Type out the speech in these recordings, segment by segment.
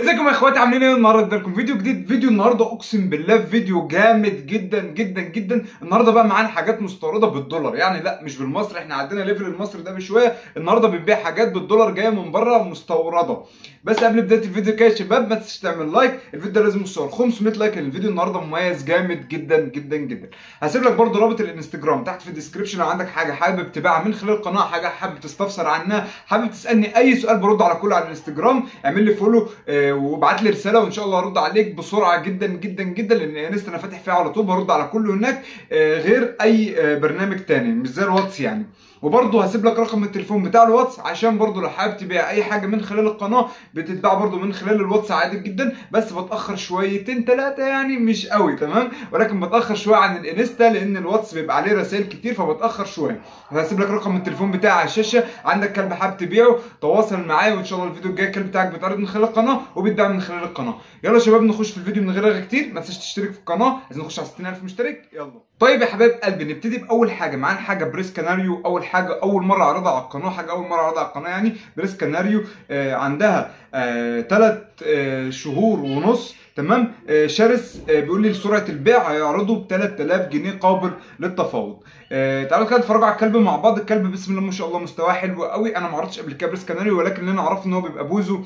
ازيكم يا اخواتي عاملين ايه النهارده لكم فيديو جديد فيديو النهارده اقسم بالله فيديو جامد جدا جدا جدا النهارده بقى معانا حاجات مستورده بالدولار يعني لا مش بالمصري احنا عندنا ليفل المصري ده بشويه النهارده بنبيع حاجات بالدولار جايه من بره مستورده بس قبل بدايه الفيديو كده يا شباب ما تنساش تعمل لايك الفيديو ده لازم يوصل 500 لايك لان الفيديو النهارده مميز جامد جدا جدا جدا هسيب لك برده رابط الانستجرام تحت في الديسكربشن لو عندك حاجه حابب تبيعها من خلال القناه حاجه حابب تستفسر عنها حابب تسالني اي سؤال برد على كله على الانستجرام اعمل لي فولو آه، وابعت لي رساله وان شاء الله هرد عليك بسرعه جدا جدا جدا لان انستا انا فاتح فيها على طول برد على كله هناك آه، غير اي آه، برنامج تاني مش زي الواتس يعني وبرضه هسيب لك رقم التليفون بتاع الواتس عشان برضه لو حابب تبيع اي حاجه من خلال القناه بتتباع برضه من خلال الواتس عادي جدا بس بتاخر شويتين ثلاثه يعني مش قوي تمام ولكن بتاخر شويه عن الانستا لان الواتس بيبقى عليه رسائل كتير فبتاخر شويه هسيب لك رقم التليفون بتاعي على الشاشه عندك كلب حابب تبيعه تواصل معايا وان شاء الله الفيديو الجاي الكلب بتاعك بيتعرض من خلال القناه وبيتباع من خلال القناه يلا يا شباب نخش في الفيديو من غير رغي كتير ما تنساش تشترك في القناه عايزين نخش على 60000 مشترك يلا طيب يا حبايب قلبي نبتدي باول حاجه معانا حاجه بريس كاناريو اول حاجه اول مره اعرضها على القناه حاجه اول مره اعرضها على القناه يعني بريس كاناريو آه عندها ثلاث آه شهور ونص تمام آه شرس آه بيقول لي سرعه البيع هيعرضه ب 3000 جنيه قابل للتفاوض آه تعالوا كده نتفرجوا على الكلب مع بعض الكلب بسم الله ما شاء الله مستواه حلو قوي انا ما عرضتش قبل كده بريس كاناريو ولكن اللي انا اعرفه ان هو بيبقى بوزه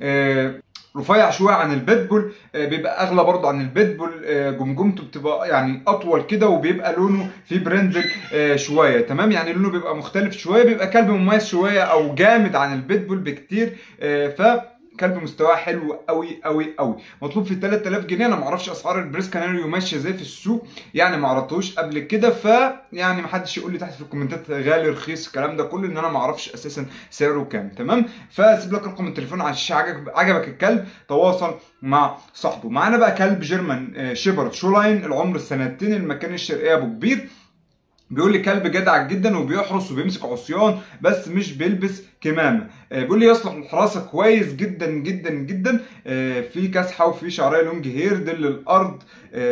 آه رفيع شويه عن البيتبول آه، بيبقى اغلى برضه عن البيتبول آه، جمجمته بتبقى يعني اطول كده وبيبقى لونه في برندل آه، شويه تمام يعني لونه بيبقى مختلف شويه بيبقى كلب مميز شويه او جامد عن البيتبول بكتير آه، ف كلب مستواه حلو قوي قوي قوي مطلوب في 3000 جنيه انا ما اعرفش اسعار البريس كاناريو ماشيه ازاي في السوق يعني ما عرضتوش قبل كده ف يعني ما حدش يقول لي تحت في الكومنتات غالي رخيص الكلام ده كله ان انا ما اعرفش اساسا سعره كام تمام فاسيب لك رقم التليفون على الشاشه عجبك عجبك الكلب تواصل مع صاحبه معانا بقى كلب جيرمان آه، شيبرد شولاين العمر سنتين المكان الشرقيه ابو كبير بيقول لي كلب جدع جدا وبيحرس وبيمسك عصيان بس مش بيلبس كمامه آه، بيقول لي يصلح للحراسه كويس جدا جدا جدا آه، في كاسحه وفي شعريه لونج هير دل الارض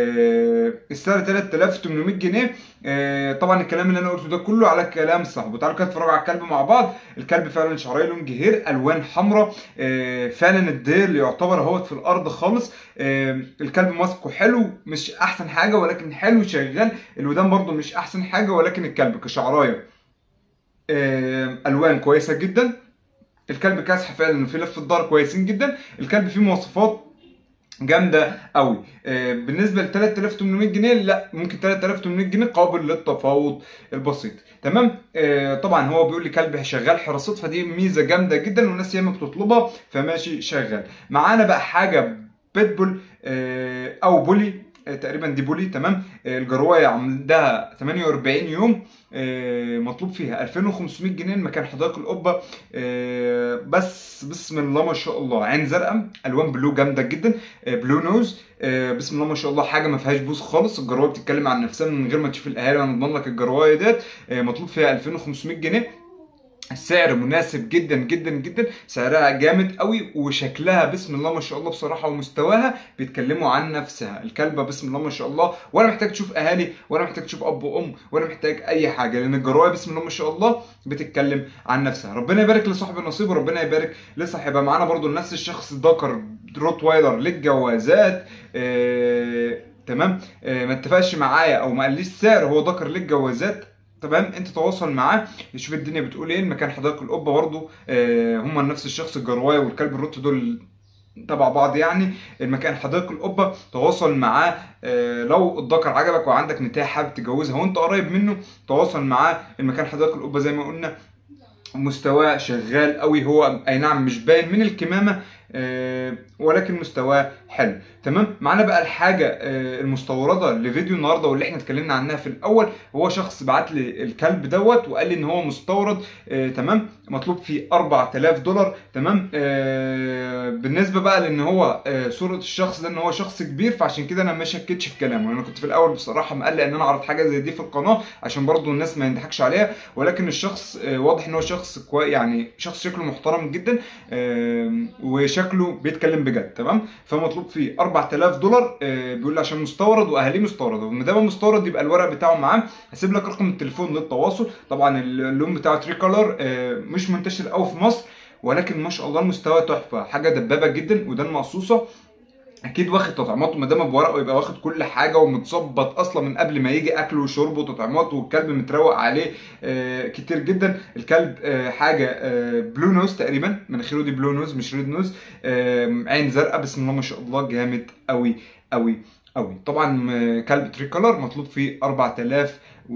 آه، السعر 3800 جنيه آه، طبعا الكلام اللي انا قلته ده كله على كلام صاحبه تعالوا كده نتفرجوا على الكلب مع بعض الكلب فعلا شعريه لونج هير الوان حمراء آه، فعلا الدير اللي يعتبر اهوت في الارض خالص آه، الكلب ماسكه حلو مش احسن حاجه ولكن حلو شغال الودان برضو مش احسن حاجه ولكن الكلب كشعرايه آه، الوان كويسه جدا الكلب كاسح فعلا في لف الظهر كويسين جدا الكلب فيه مواصفات جامده قوي آه، بالنسبه ل 3800 جنيه لا ممكن 3800 جنيه قابل للتفاوض البسيط تمام آه، طبعا هو بيقول لي كلب شغال حراسات فدي ميزه جامده جدا والناس ياما بتطلبها فماشي شغال معانا بقى حاجه بيتبول آه، او بولي آه، تقريبا دي بولي تمام آه، الجروايه عندها 48 يوم آه، مطلوب فيها 2500 جنيه المكان حدائق القبه آه، بس بسم الله ما شاء الله عين زرقاء الوان بلو جامده جدا آه، بلو نوز آه، بسم الله ما شاء الله حاجه ما فيهاش بوز خالص الجروايه بتتكلم عن نفسها من غير ما تشوف الاهالي وانا اضمن لك الجروايه ديت آه، مطلوب فيها 2500 جنيه السعر مناسب جدا جدا جدا سعرها جامد قوي وشكلها بسم الله ما شاء الله بصراحه ومستواها بيتكلموا عن نفسها الكلبه بسم الله ما شاء الله ولا محتاج تشوف اهالي ولا محتاج تشوف اب وام ولا محتاج اي حاجه لان الجرايه بسم الله ما شاء الله بتتكلم عن نفسها ربنا يبارك لصاحب النصيب وربنا يبارك لصاحبها معانا برضو نفس الشخص ذكر روت وايلر للجوازات آه... تمام آه... ما اتفقش معايا او ما قاليش سعر هو ذكر للجوازات تمام انت تواصل معاه يشوف الدنيا بتقول ايه المكان حدائق القبه برضو آه هم نفس الشخص الجروايه والكلب الروت دول تبع بعض يعني المكان حدائق القبه تواصل معاه آه لو الذكر عجبك وعندك نتايه حابب تجوزها وانت قريب منه تواصل معاه المكان حدائق القبه زي ما قلنا مستواه شغال قوي هو اي نعم مش باين من الكمامه آه، ولكن مستواه حلو تمام معانا بقى الحاجه آه، المستورده لفيديو النهارده واللي احنا اتكلمنا عنها في الاول هو شخص بعت لي الكلب دوت وقال لي ان هو مستورد آه، تمام مطلوب فيه 4000 دولار تمام آه، بالنسبه بقى لان هو آه، صوره الشخص ده ان هو شخص كبير فعشان كده انا ما شكتش في كلامه انا كنت في الاول بصراحه مقلق ان انا اعرض حاجه زي دي في القناه عشان برضو الناس ما يضحكش عليها ولكن الشخص آه، واضح ان هو شخص كوي يعني شخص شكله محترم جدا آم، وشكله بيتكلم بجد تمام فمطلوب فيه 4000 دولار آه، بيقول لي عشان مستورد واهاليه مستورد وما دام مستورد يبقى الورق بتاعه معاه هسيب لك رقم التليفون للتواصل طبعا اللون بتاعه تري كولر مش منتشر قوي في مصر ولكن ما شاء الله المستوى تحفه حاجه دبابه جدا ودان مقصوصه اكيد واخد تطعيماته ما دام بورقه يبقى واخد كل حاجه ومتظبط اصلا من قبل ما يجي اكله وشربه وتطعيماته والكلب متروق عليه آه كتير جدا الكلب آه حاجه آه بلو نوز تقريبا مناخيره دي بلو نوز مش ريد نوز آه عين زرقاء بسم الله ما شاء الله جامد قوي قوي قوي طبعا آه، كلب تري كولر مطلوب فيه 4000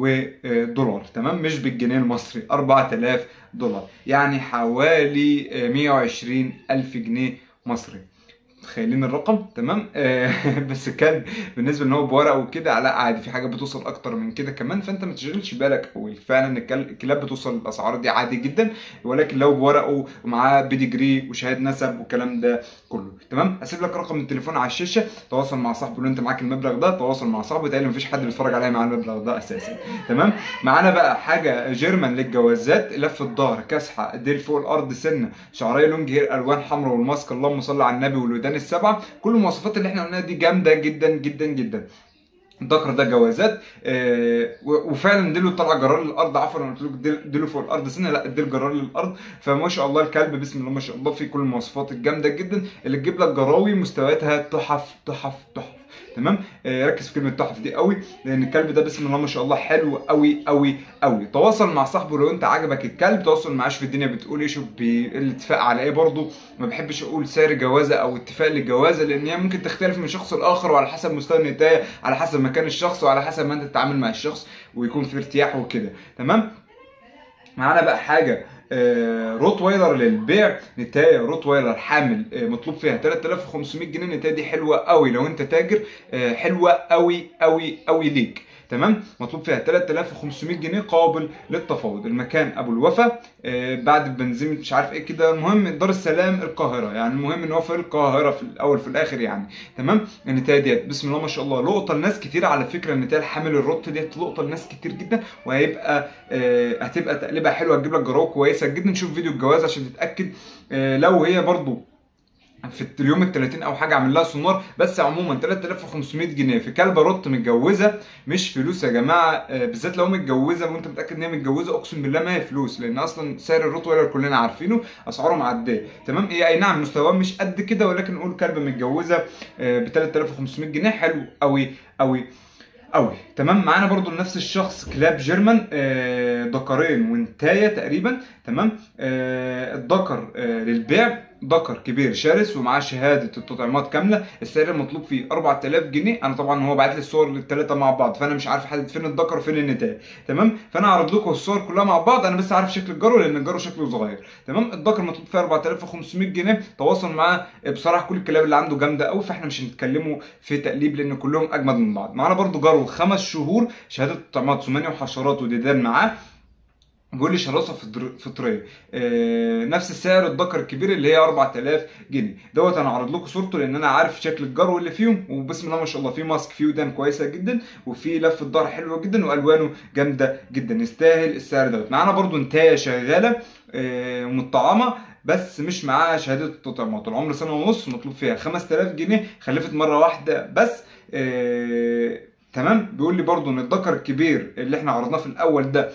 ودولار تمام مش بالجنيه المصري 4000 دولار يعني حوالي آه، 120 الف جنيه مصري متخيلين الرقم تمام آه بس كان بالنسبه ان هو بورق وكده لا عادي في حاجه بتوصل اكتر من كده كمان فانت ما تشغلش بالك قوي فعلا الكل- الكلاب بتوصل الاسعار دي عادي جدا ولكن لو بورقه ومعاه بيديجري وشهاده نسب والكلام ده كله تمام هسيب لك رقم التليفون على الشاشه تواصل مع صاحبه لو انت معاك المبلغ ده تواصل مع صاحبه تقريبا مفيش حد بيتفرج عليا مع المبلغ ده اساسا تمام معانا بقى حاجه جيرمان للجوازات لف الظهر كسحه ديل فوق الارض سنه شعريه لونج هير الوان حمراء والماسك اللهم صل على النبي والودان السبعه كل المواصفات اللي احنا قلناها دي جامده جدا جدا جدا الذكر ده جوازات آه و- وفعلا ديله طلع جرار للارض عفوا انا قلت لك ديل- ديله فوق الارض سنه لا الديل جرار للارض فما شاء الله الكلب بسم الله ما شاء الله فيه كل المواصفات الجامده جدا اللي تجيب لك جراوي مستوياتها تحف تحف تحف تمام آه ركز في كلمه تحف دي قوي لان الكلب ده بسم الله ما شاء الله حلو قوي قوي قوي تواصل مع صاحبه لو انت عجبك الكلب تواصل معاه شوف الدنيا بتقول ايه شوف بي- الاتفاق على ايه برضه ما بحبش اقول سعر جوازه او اتفاق للجوازه لان هي ممكن تختلف من شخص لاخر وعلى حسب مستوى النتايه على حسب مكان الشخص وعلى حسب ما انت تتعامل مع الشخص ويكون في ارتياح وكده تمام معانا بقى حاجه آه، روت وايلر للبيع نتايه روت وايلر حامل آه، مطلوب فيها 3500 جنيه النتايه دي حلوه قوي لو انت تاجر آه، حلوه قوي قوي قوي ليك تمام مطلوب فيها 3500 جنيه قابل للتفاوض المكان ابو الوفا آه، بعد البنزين مش عارف ايه كده المهم دار السلام القاهره يعني المهم ان هو في القاهره في الاول في الاخر يعني تمام النتايه ديت بسم الله ما شاء الله لقطه لناس كتير على فكره النتايه الحامل الروت ديت لقطه لناس كتير جدا وهيبقى آه، هتبقى تقليبها حلوه تجيب لك جراوه كويسه جدا شوف فيديو الجواز عشان تتاكد آه، لو هي برضو في اليوم ال 30 او حاجه اعمل لها سونار بس عموما 3500 جنيه في كلبه روت متجوزه مش فلوس يا جماعه آه، بالذات لو متجوزه وانت متاكد ان هي متجوزه اقسم بالله ما هي فلوس لان اصلا سعر الروت ويلر كلنا عارفينه اسعاره معديه تمام هي اي نعم مستواه مش قد كده ولكن نقول كلبه متجوزه ب 3500 جنيه حلو قوي قوي قوي تمام معانا برضو نفس الشخص كلاب جيرمان آه، دكرين وانتايه تقريبا تمام آه، الدكر آه، للبيع دكر كبير شرس ومعاه شهاده التطعيمات كامله السعر المطلوب فيه 4000 جنيه انا طبعا هو بعت لي الصور للثلاثه مع بعض فانا مش عارف احدد فين الدكر وفين النتايه تمام فانا هعرض لكم الصور كلها مع بعض انا بس عارف شكل الجرو لان الجرو شكله صغير تمام الدكر مطلوب فيه 4500 جنيه تواصل معاه بصراحه كل الكلاب اللي عنده جامده قوي فاحنا مش هنتكلموا في تقليب لان كلهم اجمد من بعض معانا برضو جرو خمس شهور شهاده تطعيمات سماني وحشرات وديدان معاه بيقول لي شراسه فطر- فطريه آه نفس السعر الدكر الكبير اللي هي 4000 جنيه دوت انا هعرض لكم صورته لان انا عارف شكل الجرو اللي فيهم وبسم الله ما شاء الله في ماسك فيه ودان كويسه جدا وفي لفه ظهر حلوه جدا والوانه جامده جدا يستاهل السعر دوت معانا برضو انتايه شغاله آه متطعمه بس مش معاها شهاده التطعيمات العمر سنه ونص مطلوب فيها 5000 جنيه خلفت مره واحده بس آه تمام بيقول لي برضو ان الذكر الكبير اللي احنا عرضناه في الاول ده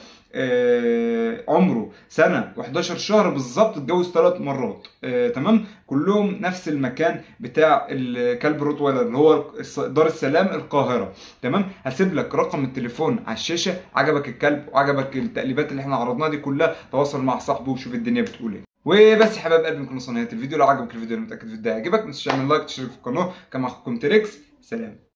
آه عمره سنه و11 شهر بالظبط اتجوز ثلاث مرات آه تمام كلهم نفس المكان بتاع الكلب روتويلر اللي هو الس- دار السلام القاهره تمام هسيب لك رقم التليفون على الشاشه عجبك الكلب وعجبك التقليبات اللي احنا عرضناها دي كلها تواصل مع صاحبه وشوف الدنيا بتقول ايه وبس يا حبايب قلبي نكون وصلنا نهايه الفيديو لو عجبك الفيديو انا متاكد الفيديو هيعجبك ما تنساش تعمل لايك تشترك في القناه كما اخوكم تريكس سلام